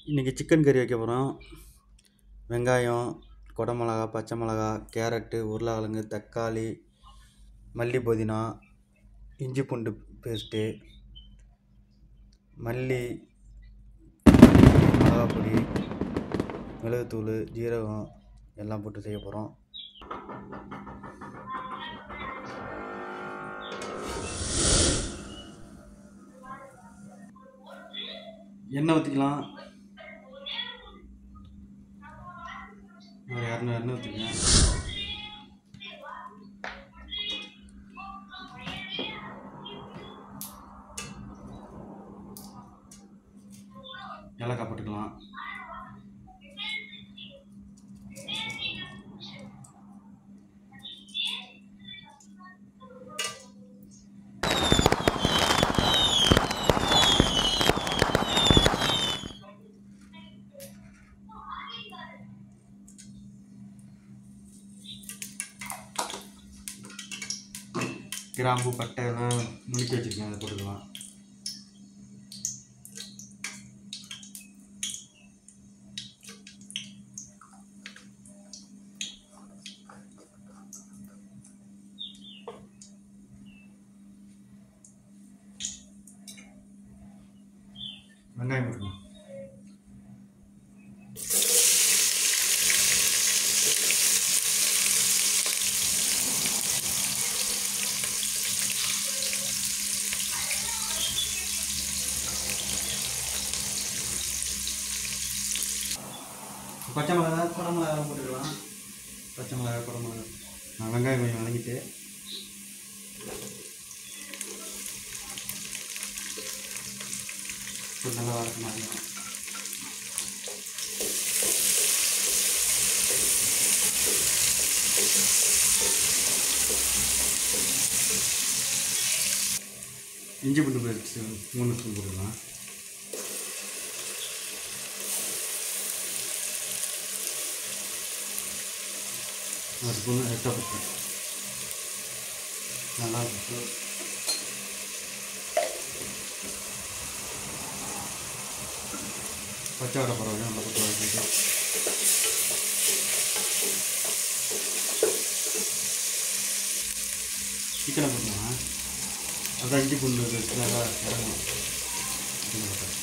இன்றைக்கி சிக்கன் கறி வைக்க போகிறோம் வெங்காயம் கொடை மிளகா பச்சை மிளகா கேரட்டு உருளைக்கிழங்கு தக்காளி மல்லி புதினா இஞ்சி பூண்டு பேஸ்ட்டு மல்லி மிளகா பொடி மிளகுத்தூள் ஜீரகம் எல்லாம் போட்டு செய்ய போகிறோம் எண்ணெய் ஊற்றிக்கலாம் ஒரு இரநூறு எண்ணெய் ஊற்றிக்கங்க ஏலக்காய் போட்டுக்கலாம் கிராம்பு பட்டை எல்லாம் நுணுக்கி வச்சுருக்கேன் அதை போட்டுக்கலாம் வெங்காயம் போட்டுக்கலாம் பச்சை மிளகா குடை மிளகா போட்டுக்கலாம் பச்சை மிளகா குடை மிளகா நான் வெங்காயம் கொஞ்சம் வதங்கிட்டு கொஞ்சம் நல்லா வதக்கணும் இஞ்சி பூண்டு பேஸ்ட் மூணு ஸ்பூன் போட்டுக்கலாம் ஒரு ஸ்பூன் எக்ஸ்ட்ரா போட்டு நல்லா போட்டு பச்சை வடை பரவாயில்ல நல்லா போட்டு வதக்கிட்டு சிக்கனை போட்டுக்கலாம் அதான் இஞ்சி பூண்டு பேஸ்ட் நல்லா இறங்கணும் சிக்கனை போட்டு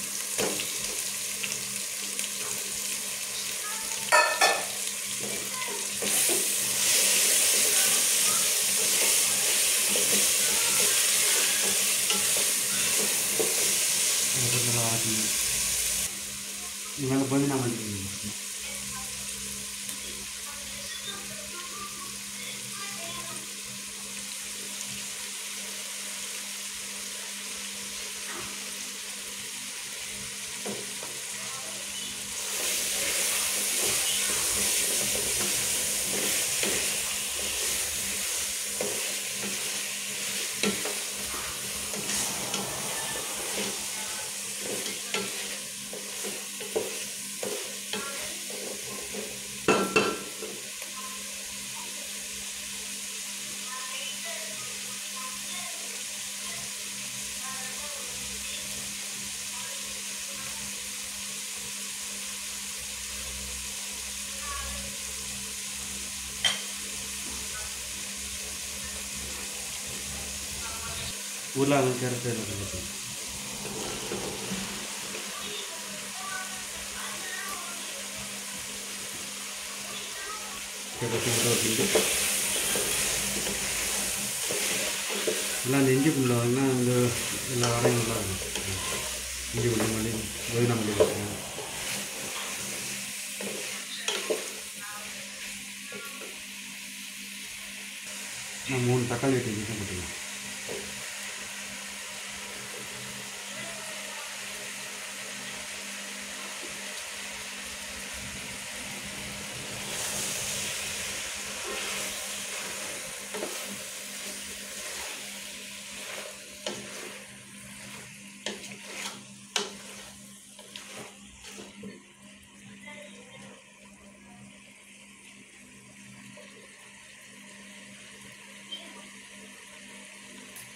அதை கொஞ்சம் நல்லா வதக்கணும் இது மேலே புதினா மல்லி உருளைக்கிழங்கு கேரட்டு எல்லாம் போட்டு கேரட்டு உருளைக்கிழங்கு எல்லாம் அந்த இஞ்சி புல்ல வந்து அந்த எல்லா வரையும் நல்லா இருக்கும் இஞ்சி புல்லு மல்லி புதினா மல்லி போட்டுருக்கேன் நான் மூணு தக்காளி வெட்டி போட்டுக்கலாம்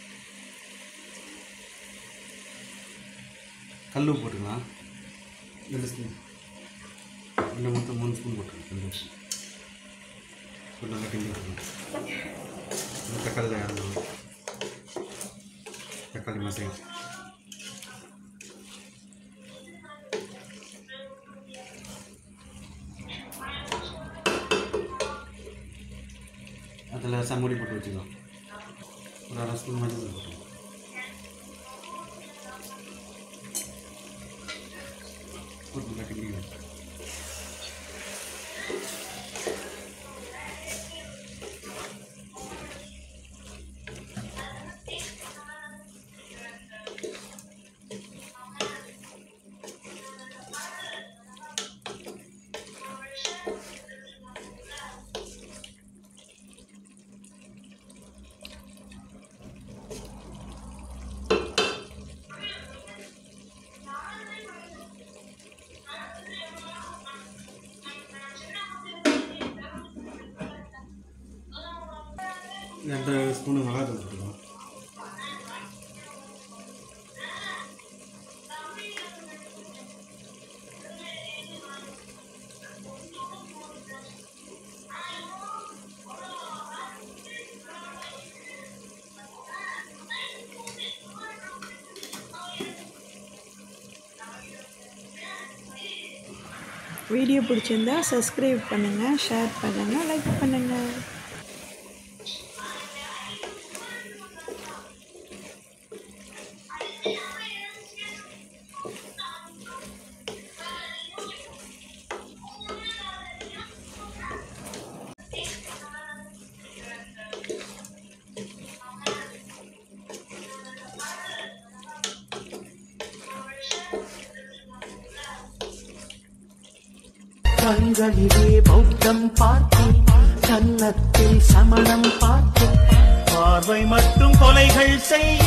கல் உப்பு போட்டுக்கலாம் ரெண்டு ஸ்பூன் ரெண்டு மொத்தம் மூணு ஸ்பூன் போட்டுருங்க ரெண்டு நல்லா கிண்டி விட்டுருங்க இந்த தக்காளி ஆடணும் தக்காளி மசாலா அதில் சம்மடி போட்டு வச்சுக்கலாம் ஒரு அரை ஸ்பூன் மஞ்சள் தூள் போட்டுக்கலாம் போட்டு நல்லா கிண்டிக்கலாம் ரெண்டு ஸ்பூனு மிளகாத்தூள் போட்டுக்கலாம் வீடியோ பிடிச்சிருந்தா சப்ஸ்கிரைப் பண்ணுங்கள் ஷேர் பண்ணுங்கள் லைக் பண்ணுங்கள் கண்களிலே பௌத்தம் பார்த்தேன் கன்னத்தில் சமணம் பார்த்தேன் பார்வை மட்டும் கொலைகள் செய்ய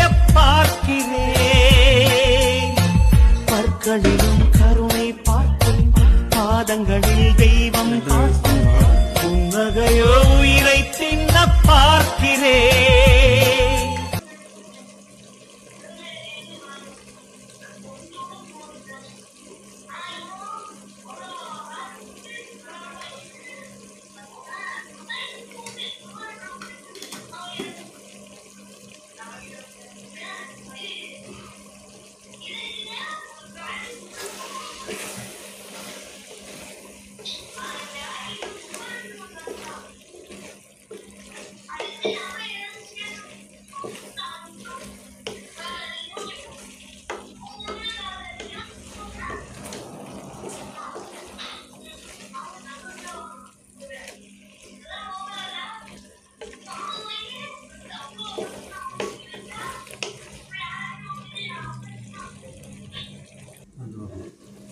பார்க்கிறேன் பற்களிலும் கருணை பார்த்தேன் பாதங்களில் தெய்வம் பார்த்தேன் புன்னகையோ உயிரை தின்ன பார்க்கிறேன் அது வரும்.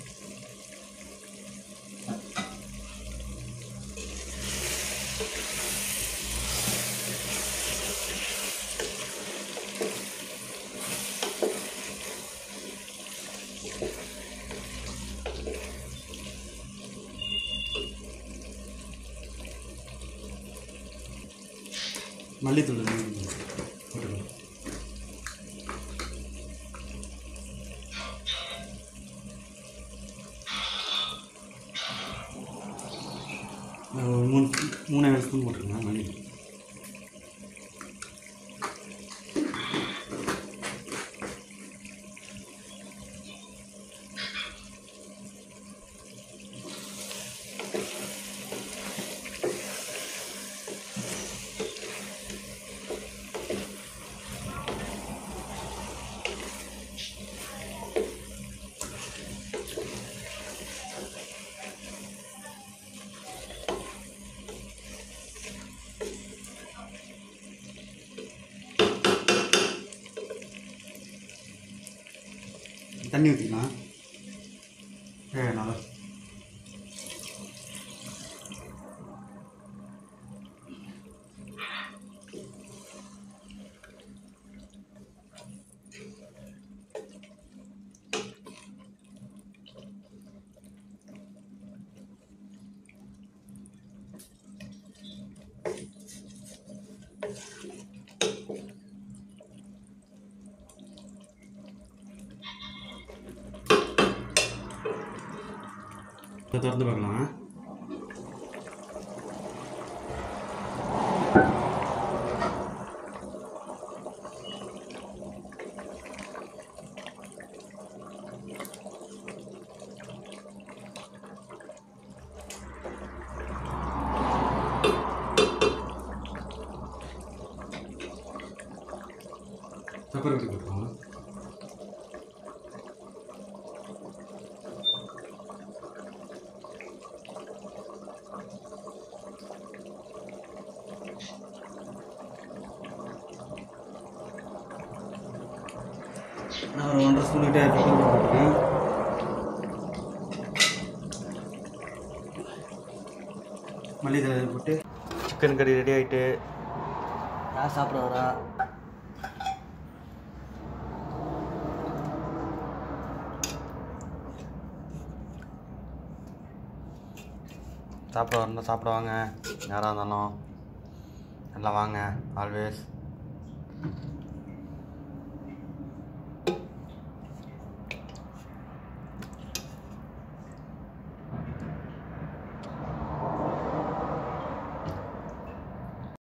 மல்லித்தூள் போட்டுக்கலாம் ஒரு மூணு மூணாயிரம் ஸ்பூன் போட்டுருங்க மல்லி தண்ணி ஊற்றிக்கலாம் ஏ நல்லா இதை திறந்து பார்க்கலாம் சப்பர் கட்டி போட்டுருவோம் நான் ஒரு ஒன்றரை ஸ்பூன் கிட்டே பெப்பர் போட்டுருக்கேன் மல்லிகை போட்டு சிக்கன் கறி ரெடி ஆகிட்டு யார் சாப்பிட வரா சாப்பிட வரணும் சாப்பிட வாங்க யாராக இருந்தாலும் எல்லாம் வாங்க ஆல்வேஸ்